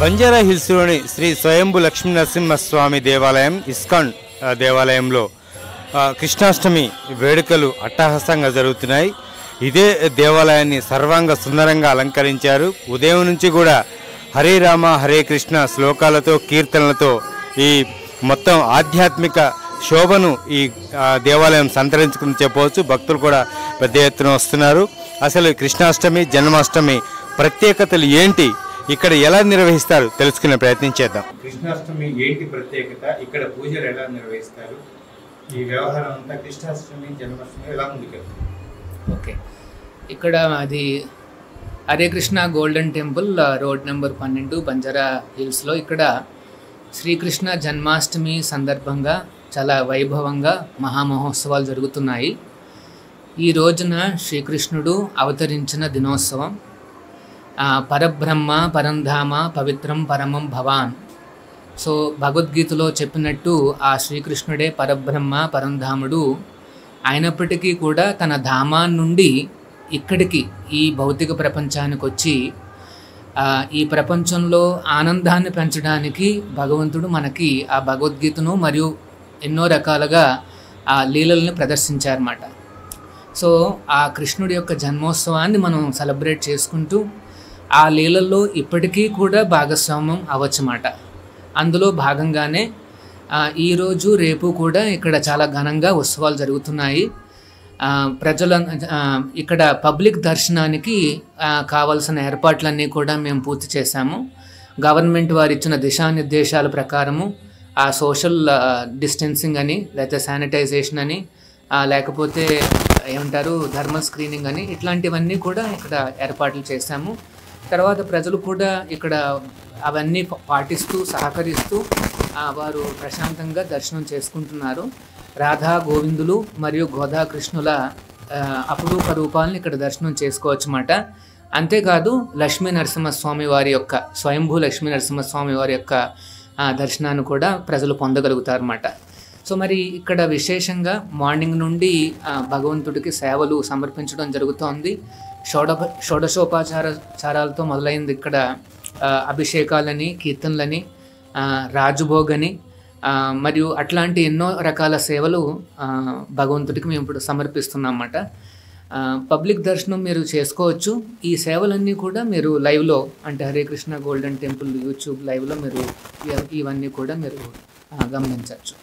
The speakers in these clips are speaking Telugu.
బంజారా హిల్స్లోని శ్రీ స్వయంభు లక్ష్మీ నరసింహస్వామి దేవాలయం ఇస్కాన్ ఆ, దేవాలయంలో ఆ, కృష్ణాష్టమి వేడుకలు అట్టహాసంగా జరుగుతున్నాయి ఇదే దేవాలయాన్ని సర్వాంగ సుందరంగా అలంకరించారు ఉదయం నుంచి కూడా హరే రామ హరే కృష్ణ శ్లోకాలతో కీర్తనలతో ఈ మొత్తం ఆధ్యాత్మిక శోభను ఈ ఆ, దేవాలయం సంతరించుకుని చెప్పవచ్చు భక్తులు కూడా పెద్ద ఎత్తున వస్తున్నారు అసలు కృష్ణాష్టమి జన్మాష్టమి ప్రత్యేకతలు ఏంటి ఇక్కడ ఎలా నిర్వహిస్తారు తెలుసుకునే ప్రయత్నం చేద్దాం కృష్ణాష్టమి ఏంటి ప్రత్యేకత ఇక్కడ పూజలు ఎలా నిర్వహిస్తారు ఈ వ్యవహారం అంతా కృష్ణాష్టమి జన్మాష్టమి ఎలా ముందుకెళ్తారు ఓకే ఇక్కడ అది హరే కృష్ణ గోల్డెన్ టెంపుల్ ఆ, రోడ్ నెంబర్ పన్నెండు బంజారా హిల్స్లో ఇక్కడ శ్రీకృష్ణ జన్మాష్టమి సందర్భంగా చాలా వైభవంగా మహామహోత్సవాలు జరుగుతున్నాయి ఈ రోజున శ్రీకృష్ణుడు అవతరించిన దినోత్సవం ఆ, పరబ్రహ్మ పరంధామ పవిత్రం పరమం భవాన్ సో భగవద్గీతలో చెప్పినట్టు ఆ శ్రీకృష్ణుడే పరబ్రహ్మ పరంధాముడు అయినప్పటికీ కూడా తన ధామాన్ నుండి ఇక్కడికి ఈ భౌతిక ప్రపంచానికి వచ్చి ఆ, ఈ ప్రపంచంలో ఆనందాన్ని పెంచడానికి భగవంతుడు మనకి ఆ భగవద్గీతను మరియు ఎన్నో రకాలుగా ఆ లీలల్ని ప్రదర్శించారన్నమాట సో ఆ కృష్ణుడి యొక్క జన్మోత్సవాన్ని మనం సెలబ్రేట్ చేసుకుంటూ ఆ లీలల్లో ఇప్పటికీ కూడా భాగస్వామ్యం అవ్వచ్చమాట అందులో భాగంగానే ఆ, ఈరోజు రేపు కూడా ఇక్కడ చాలా ఘనంగా ఉత్సవాలు జరుగుతున్నాయి ఆ, ప్రజల ఆ, ఇక్కడ పబ్లిక్ దర్శనానికి ఆ, కావాల్సిన ఏర్పాట్లన్నీ కూడా మేము పూర్తి చేశాము గవర్నమెంట్ వారు ఇచ్చిన దిశానిర్దేశాల ప్రకారము ఆ సోషల్ డిస్టెన్సింగ్ అని లేకపోతే శానిటైజేషన్ అని ఆ, లేకపోతే ఏమంటారు థర్మల్ స్క్రీనింగ్ అని ఇట్లాంటివన్నీ కూడా ఇక్కడ ఏర్పాట్లు చేశాము తర్వాత ప్రజలు కూడా ఇక్కడ అవన్నీ పా- పాటిస్తూ సహకరిస్తూ ఆ, వారు ప్రశాంతంగా దర్శనం చేసుకుంటున్నారు రాధా గోవిందులు మరియు గోదా కృష్ణుల ఆ, అపురూప రూపాలను ఇక్కడ దర్శనం చేసుకోవచ్చు అన్నమాట అంతేకాదు లక్ష్మీ నరసింహస్వామి వారి యొక్క స్వయంభూ లక్ష్మీ నరసింహస్వామి వారి యొక్క ఆ, దర్శనాన్ని కూడా ప్రజలు పొందగలుగుతారు అన్నమాట సో మరి ఇక్కడ విశేషంగా మార్నింగ్ నుండి ఆ, భగవంతుడికి సేవలు సమర్పించడం జరుగుతోంది షోడ షోడశోపాచార చారాలతో మొదలైంది ఇక్కడ ఆ, అభిషేకాలని కీర్తనలని ఆ, రాజభోగని ఆ, మరియు అట్లాంటి ఎన్నో రకాల సేవలు ఆ, భగవంతుడికి మేము ఇప్పుడు సమర్పిస్తున్నాం అన్నమాట ఆ, పబ్లిక్ దర్శనం మీరు చేసుకోవచ్చు ఈ సేవలన్నీ కూడా మీరు లైవ్లో అంటే Hare Krishna golden temple YouTube లైవ్లో మీరు ఇవ- ఇవన్నీ కూడా మీరు ఆ, గమనించవచ్చు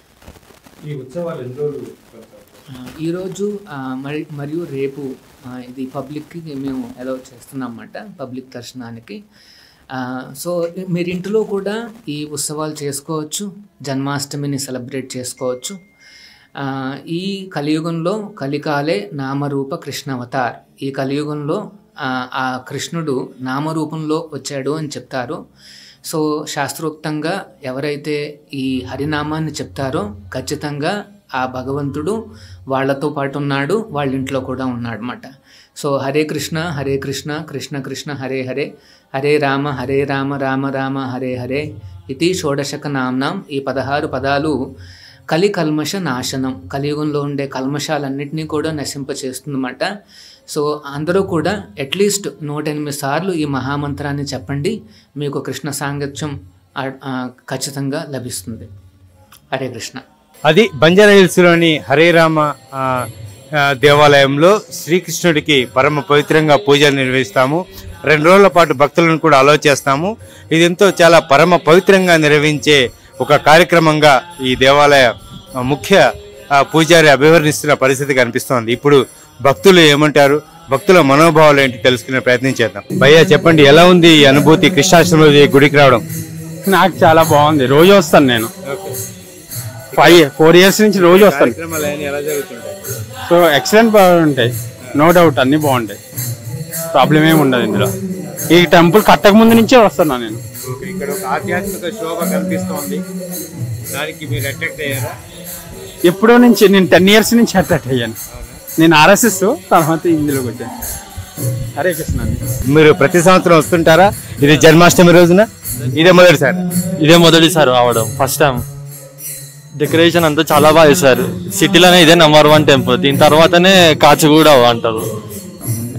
ఈ ఉత్సవాలు ఎన్ని రోజులు ఆ, ఈరోజు ఆ, మరి మరియు రేపు ఆ, ఇది పబ్లిక్కి మేము అలౌ చేస్తున్నాం అన్నమాట పబ్లిక్ దర్శనానికి ఆ, సో మీరు ఇంట్లో కూడా ఈ ఉత్సవాలు చేసుకోవచ్చు జన్మాష్టమిని సెలబ్రేట్ చేసుకోవచ్చు ఆ, ఈ కలియుగంలో కలికాలే నామరూప కృష్ణ అవతార్ ఈ కలియుగంలో ఆ, ఆ కృష్ణుడు నామరూపంలో వచ్చాడు అని చెప్తారు సో శాస్త్రోక్తంగా ఎవరైతే ఈ హరినామాన్ని చెప్తారో ఖచ్చితంగా ఆ భగవంతుడు వాళ్ళతో పాటు ఉన్నాడు వాళ్ళ ఇంట్లో కూడా ఉన్నాడు అన్నమాట సో హరే కృష్ణ హరే కృష్ణ కృష్ణ కృష్ణ హరే హరే హరే రామ హరే రామ రామ రామ హరే హరే ఇది షోడశక నామ్నాం ఈ పదహారు పదాలు కలి కల్మష నాశనం కలియుగంలో ఉండే కల్మషాలన్నింటినీ కూడా నశింపచేస్తుందన్నమాట సో అందరూ కూడా అట్లీస్ట్ నూట ఎనిమిది సార్లు ఈ మహామంత్రాన్ని చెప్పండి మీకు కృష్ణ సాంగత్యం ఆ, ఆ, ఖచ్చితంగా లభిస్తుంది హరే కృష్ణ అది బంజారా హిల్స్లోని హరే రామ ఆ, ఆ, దేవాలయంలో శ్రీకృష్ణుడికి పరమ పవిత్రంగా పూజలు నిర్వహిస్తాము రెండు రోజుల పాటు భక్తులను కూడా అలో చేస్తాము ఇది ఎంతో చాలా పరమ పవిత్రంగా నిర్వహించే ఒక కార్యక్రమంగా ఈ దేవాలయ ఆ, ముఖ్య ఆ, పూజారి అభివర్ణిస్తున్న పరిస్థితి కనిపిస్తోంది ఇప్పుడు భక్తులు ఏమంటారు భక్తుల మనోభావాలు ఏంటి తెలుసుకునే ప్రయత్నం చేద్దాం భయ్యా చెప్పండి ఎలా ఉంది ఈ అనుభూతి కృష్ణాష్టమి రోజు ఈ గుడికి రావడం నాకు చాలా బాగుంది రోజు వస్తాను నేను ఫైవ్ ఫోర్ ఇయర్స్ నుంచి రోజు వస్తాను కార్యక్రమాలు ఎలా జరుగుతుంటాయి సో ఎక్సలెంట్ బాగుంటాయి నో డౌట్ అన్ని బాగుంటాయి ప్రాబ్లం ఏమి ఉండదు ఇందులో ఈ టెంపుల్ కట్టక ముందు నుంచే వస్తున్నా నేను ఓకే, ఇక్కడ ఒక ఆధ్యాత్మిక శోభ కనిపిస్తోంది దానికి మీరు అట్రాక్ట్ అయ్యారా ఎప్పుడో నుంచి నేను టెన్ ఇయర్స్ నుంచి అట్రాక్ట్ అయ్యాను నేను ఆర్ఎస్ఎస్ తర్వాత ఇందులోకి వచ్చాను హరే కృష్ణ అండి. మీరు ప్రతి సంవత్సరం వస్తుంటారా ఇది జన్మాష్టమి రోజున ఇదే మొదటిసారి ఇదే మొదటిసారి రావడం ఫస్ట్ టైం డెకరేషన్ అంతా చాలా బాగా చేశారు సిటీలోనే ఇదే నెంబర్ వన్ టెంపుల్ దీని తర్వాతనే కాచిగూడ అంటారు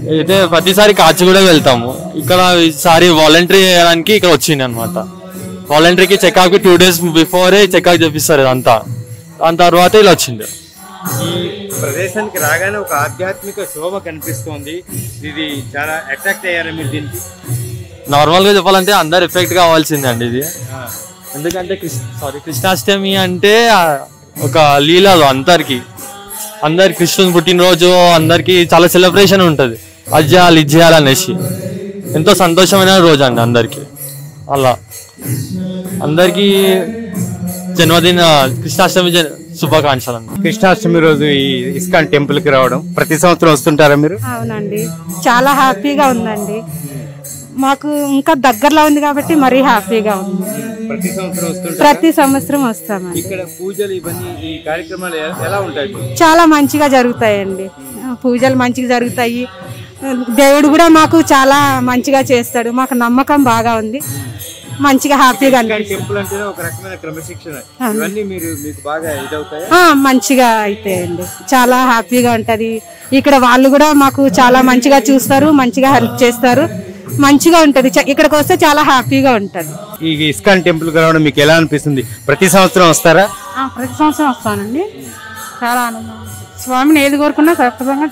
అయితే ప్రతిసారి కాచిగూడ వెళ్తాము ఇక్కడ ఈసారి వాలంటరీ చేయడానికి ఇక్కడ వచ్చింది అనమాట వాలంటరీకి చెకప్కి టూ డేస్ బిఫోరే చెకప్ చేపిస్తారు ఇదంతా దాని తర్వాత ఇలా వచ్చింది ఈ ప్రదేశానికి రాగానే ఒక ఆధ్యాత్మిక శోభ కనిపిస్తోంది ఇది చాలా అట్రాక్ట్ అయ్యారా మీరు దీనికి నార్మల్గా చెప్పాలంటే అందరు ఎఫెక్ట్ కావాల్సిందే అండి ఇది ఎందుకంటే సారీ కృష్ణాష్టమి అంటే ఆ, ఒక లీలలు అందరికి అందరి కృష్ణుని పుట్టినరోజు అందరికి చాలా సెలబ్రేషన్ ఉంటుంది అది చేయాలి ఇది చేయాలి అనేసి ఎంతో సంతోషమైన రోజు అండి అందరికి అలా అందరికీ జన్మదిన కృష్ణాష్టమి జన్- శుభాకాంక్షలు అండి కృష్ణాష్టమి రోజు ఈ ఇస్కాన్ టెంపుల్ కి రావడం ప్రతి సంవత్సరం వస్తుంటారా మీరు అవునండి చాలా హ్యాపీగా ఉందండి మాకు ఇంకా దగ్గరలో ఉంది కాబట్టి మరీ హ్యాపీగా ఉంది ప్రతి సంవత్సరం వస్తుంటారు ప్రతి సంవత్సరం వస్తామండి ఇక్కడ పూజలు ఇవన్నీ ఈ కార్యక్రమాలు ఎ- ఎలా ఉంటాయి చాలా మంచిగా జరుగుతాయండి పూజలు మంచిగా జరుగుతాయి దేవుడు కూడా మాకు చాలా మంచిగా చేస్తాడు మాకు నమ్మకం బాగా ఉంది మంచిగా హ్యాపీగా ఇస్కాన్ అనిపిస్తుంది టెంపుల్ అంటేనే ఒక రకమైన క్రమశిక్షణ ఇవన్నీ మీరు మీకు బాగా ఇదవుతాయి ఆ, మంచిగా అయితాయండి చాలా హ్యాపీగా ఉంటది ఇక్కడ వాళ్ళు కూడా మాకు చాలా మంచిగా చూస్తారు మంచిగా హెల్ప్ చేస్తారు మంచిగా ఉంటది చ- ఇక్కడికి వస్తే చాలా హ్యాపీగా ఉంటది ఈ ఇస్కాన్ టెంపుల్ కి రావడం మీకు ఎలా అనిపిస్తుంది ప్రతి సంవత్సరం వస్తారా ప్రతి సంవత్సరం వస్తానండి చాలా ఆనందం స్వామిని ఏది కోరుకున్నా ఖచ్చితంగా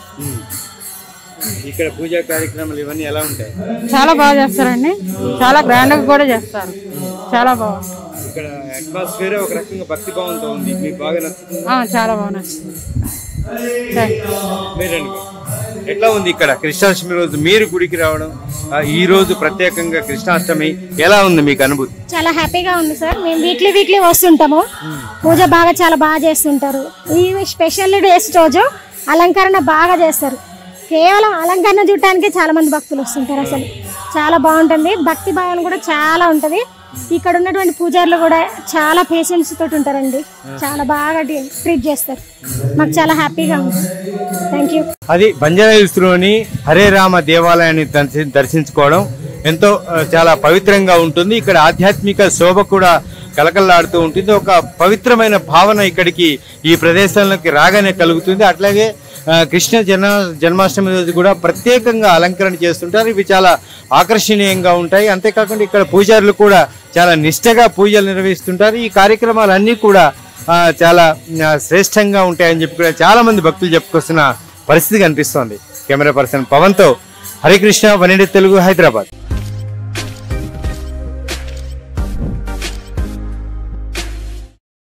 ఇక్కడ పూజా కార్యక్రమాలు ఇవన్నీ ఎలా ఉంటాయి చాలా బాగా చేస్తారండి చాలా గ్రాండ్ గా కూడా చేస్తారు చాలా బాగుంది ఇక్కడ అట్మాస్ఫియర్ ఒక రకంగా భక్తి భావంతో ఉంది మీకు బాగా నచ్చుతుంది ఆ, చాలా బాగా నచ్చింది థ్యాంక్ యూ మీరండి ఎట్లా ఉంది ఇక్కడ కృష్ణాష్టమి రోజు మీరు గుడికి రావడం ఆ, ఈ రోజు ప్రత్యేకంగా కృష్ణాష్టమి ఎలా ఉంది మీకు అనుభూతి చాలా హ్యాపీగా ఉంది సార్ మేము వీక్లీ వీక్లీ వస్తుంటాము పూజ బాగా చాలా బాగా చేస్తుంటారు ఈ స్పెషల్ డేస్ రోజు అలంకరణ బాగా చేస్తారు కేవలం అలంకరణ చూడటానికి చాలా మంది భక్తులు వస్తుంటారు అసలు చాలా బాగుంటుంది భక్తి భావన కూడా చాలా ఉంటుంది ఇక్కడ ఉన్నటువంటి పూజారులు కూడా చాలా పేషెన్స్ తోటి ఉంటారండి చాలా బాగా ట్రీట్ చేస్తారు మాకు చాలా హ్యాపీగా ఉంది థ్యాంక్ యూ అది బంజారా హిల్స్ లోని హరే రామ దేవాలయాన్ని దర్శి- దర్శించుకోవడం ఎంతో ఆ, చాలా పవిత్రంగా ఉంటుంది ఇక్కడ ఆధ్యాత్మిక శోభ కూడా కలకల్లాడుతూ ఉంటుంది ఒక పవిత్రమైన భావన ఇక్కడికి ఈ ప్రదేశంలోకి రాగానే కలుగుతుంది అట్లాగే ఆ, కృష్ణ జన్మ జన్మాష్టమి రోజు కూడా ప్రత్యేకంగా అలంకరణ చేస్తుంటారు ఇవి చాలా ఆకర్షణీయంగా ఉంటాయి అంతేకాకుండా ఇక్కడ పూజారులు కూడా చాలా నిష్టగా పూజలు నిర్వహిస్తుంటారు ఈ కార్యక్రమాలన్నీ కూడా ఆ, చాలా ఆ, శ్రేష్టంగా ఉంటాయని చెప్పి కూడా చాలా మంది భక్తులు చెప్పుకొస్తున్న పరిస్థితి కనిపిస్తోంది కెమెరా పర్సన్ పవన్తో హరికృష్ణ వనిడి తెలుగు హైదరాబాద్